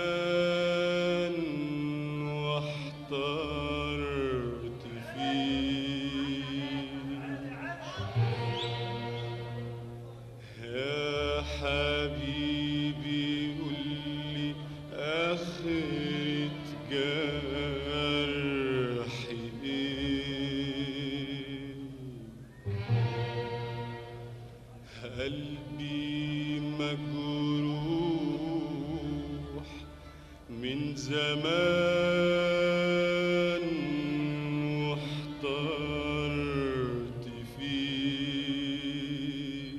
زمان واحترت فيه يا حبيبي قولي آخرة جرحي إيه قلبي مجروح من زمان واحترت فيه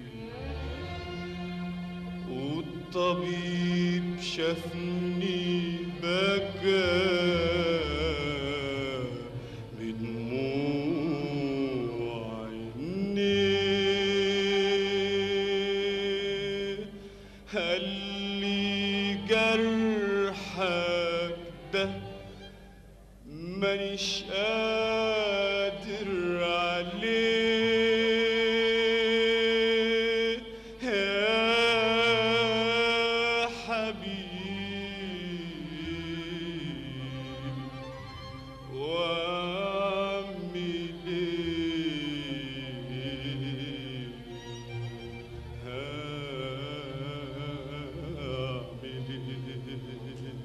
والطبيب شافني بكى بدموع عينيه قال لي جرحك ده مانيش قادر عليه يا حبيبي واعمل ايه هعمل ايه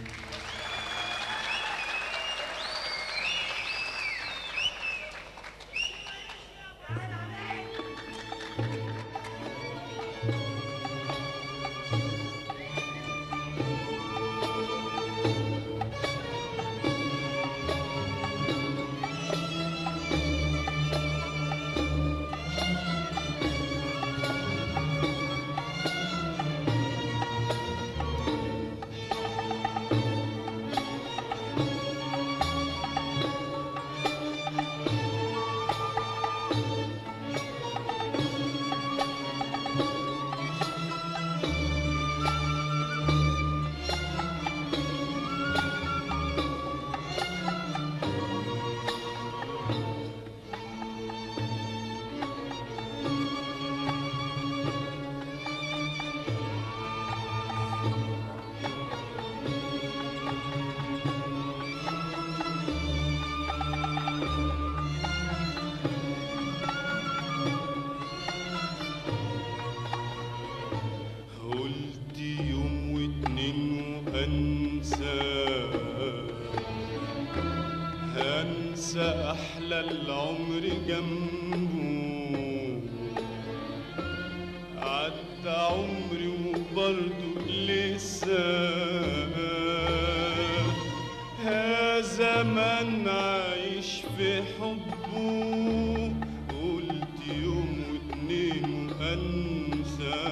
قلت يوم واتنين وانسى هنسى احلى العمر جنبه عدى عمري وبرضه لسه ها زمان عايش في حبه قلت يوم واتنين وانسى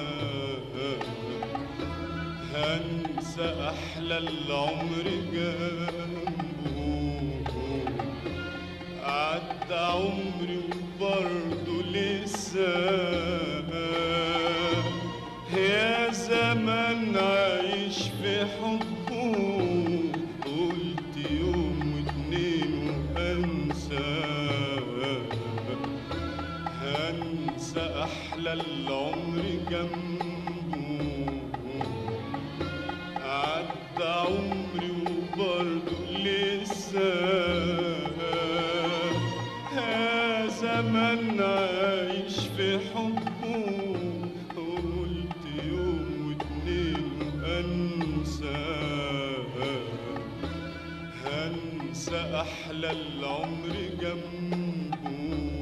هنسى احلى العمر جنبه عدى عمري وبرضه لسه يا زمان عايش في حبه قلت يوم واتنين وانسى هنسى احلى العمر جنبه عدى عمري وبرضه لسه ها زمان عايش في حبه قلت يوم واتنين وانسى هنسى احلى العمر جنبه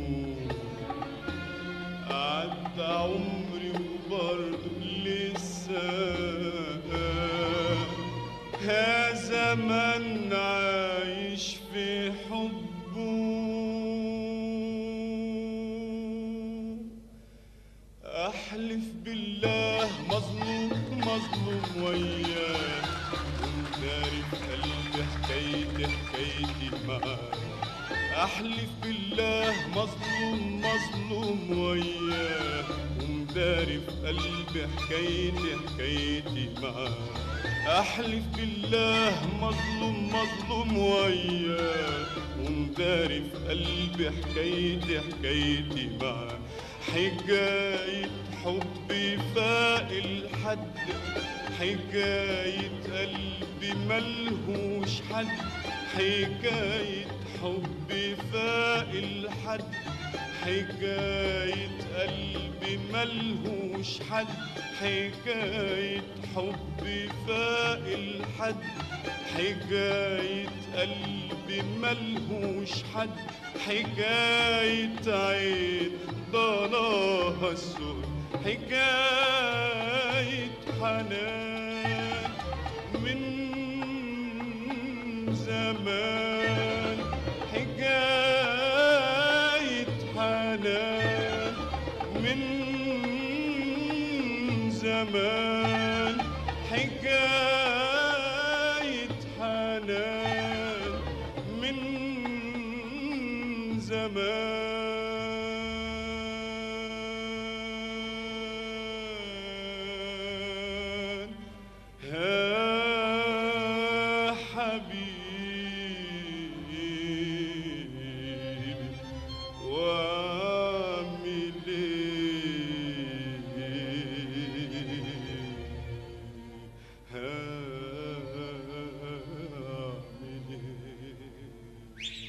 عدى عمري وبرضه لسه ها زمان عايش في حبه احلف بالله مظلوم مظلوم وياه وداري في قلبي حكايتي حكايتي معاه احلف بالله مظلوم مظلوم وياه ومداري في قلبي حكايتي حكايتي معاه احلف بالله مظلوم مظلوم وياه ومداري في قلبي حكايتي حكايتي معاه حكاية حبي فاق الحد حكاية قلبي ملهوش حد حكاية حبي فاق الحد حكاية قلبي ملهوش حد حكاية حبي فاق الحد حكاية قلبي ملهوش حد حكاية عين ضناها السود حكاية حنان من زمان حكاية حنان من زمان حكاية حنان من زمان ها حبيبي واعمل ايه هعمل ايه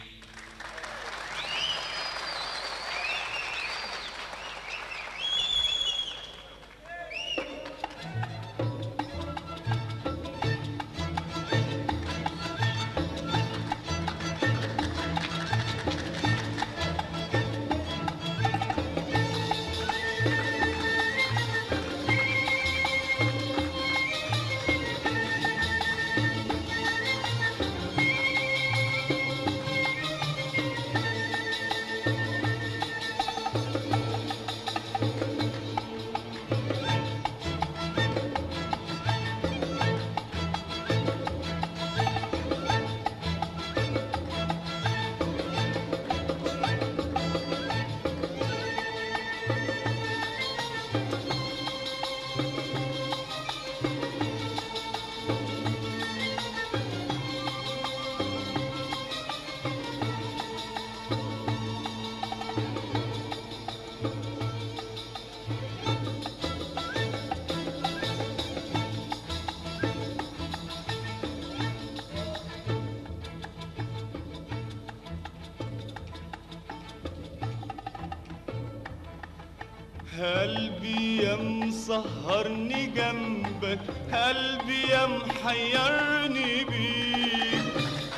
قلبي يا مسهرني جنبك قلبي يا محيرني بيك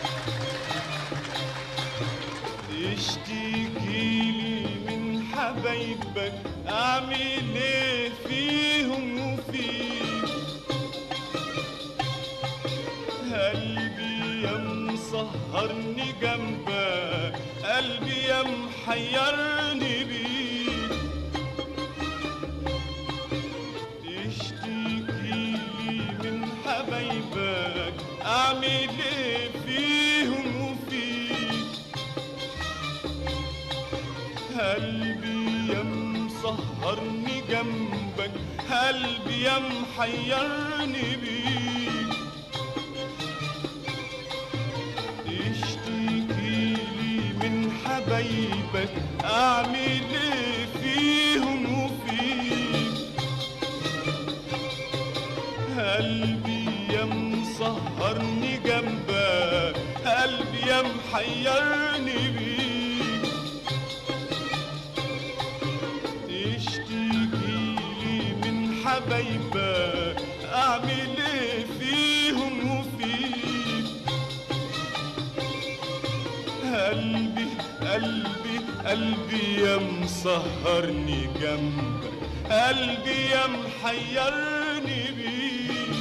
تشتكيلي من حبايبك اعمل ايه فيهم وفيك قلبي يا مسهرني جنبك قلبي يا محيرني بيك تشتكيلي من حبايبك اعمل ايه فيهم وفيك قلبي يا مسهرني جنبك قلبي يا محيرني بيك تشتكيلي من حبايبك اعمل ايه فيهم وفيك قلبي يا مسهرني جنبك قلبي يا محيرني بيك تشتكيلي من حبايبك اعمل ايه فيهم وفيك قلبي قلبي قلبي يا مسهرني جنبك قلبي يا محيرني بيك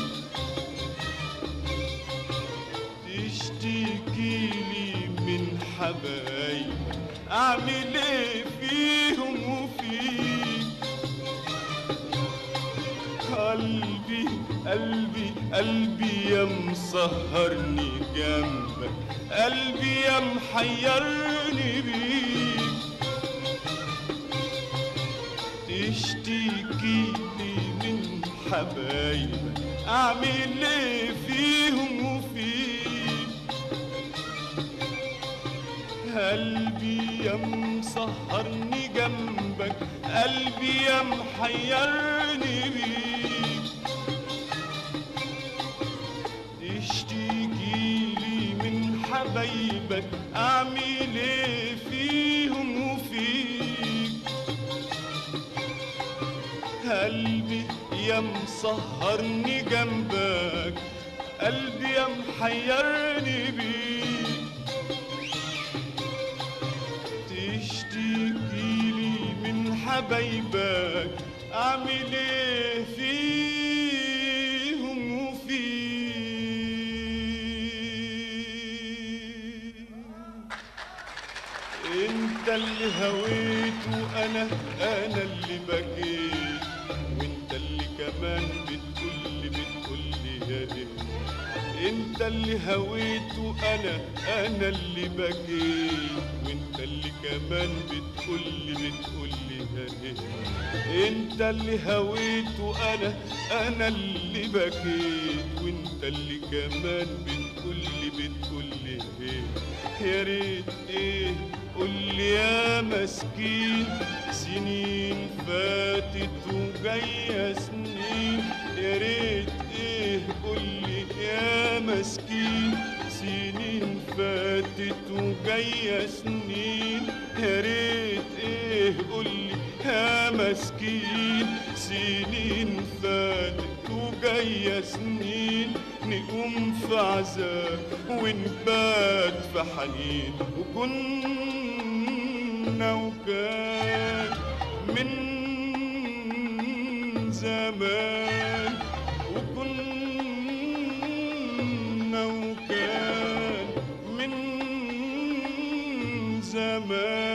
تشتكيلي من حبايبك اعمل ايه فيهم وفيك قلبي قلبي قلبي يا مسهرني جنبك قلبي يا محيرني بيك تشتكيلي من حبايبك اعمل ايه فيهم وفيك قلبي يا مسهرني مسهرني جنبك قلبي يا محيرني بيك تشتكيلي من حبايبك اعمل ايه فيهم وفيك قلبي يا مسهرني جنبك قلبي يا محيرني بيك تشتكيلي من حبايبك اعمل ايه فيهم وفيك انت اللي هويت وانا انا اللي بكيت وانت اللي كمان بتقولي بتقولي يا ايه انت اللي هويت وانا انا اللي بكيت وانت اللي كمان بتقولي بتقولي يا ايه انت اللي هويت وانا انا اللي بكيت وانت اللي كمان بتقولي بتقولي ايه يا ريت ايه قولي يا مسكين سنين فاتت وجاية سنين يا ريت ايه قولي يا مسكين سنين فاتت وجاية سنين يا ريت ايه قولي يا مسكين سنين فاتت وجاية سنين نقوم في عذاب ونبات في حنين وكنا وكان من زمان وكنا وكان من زمان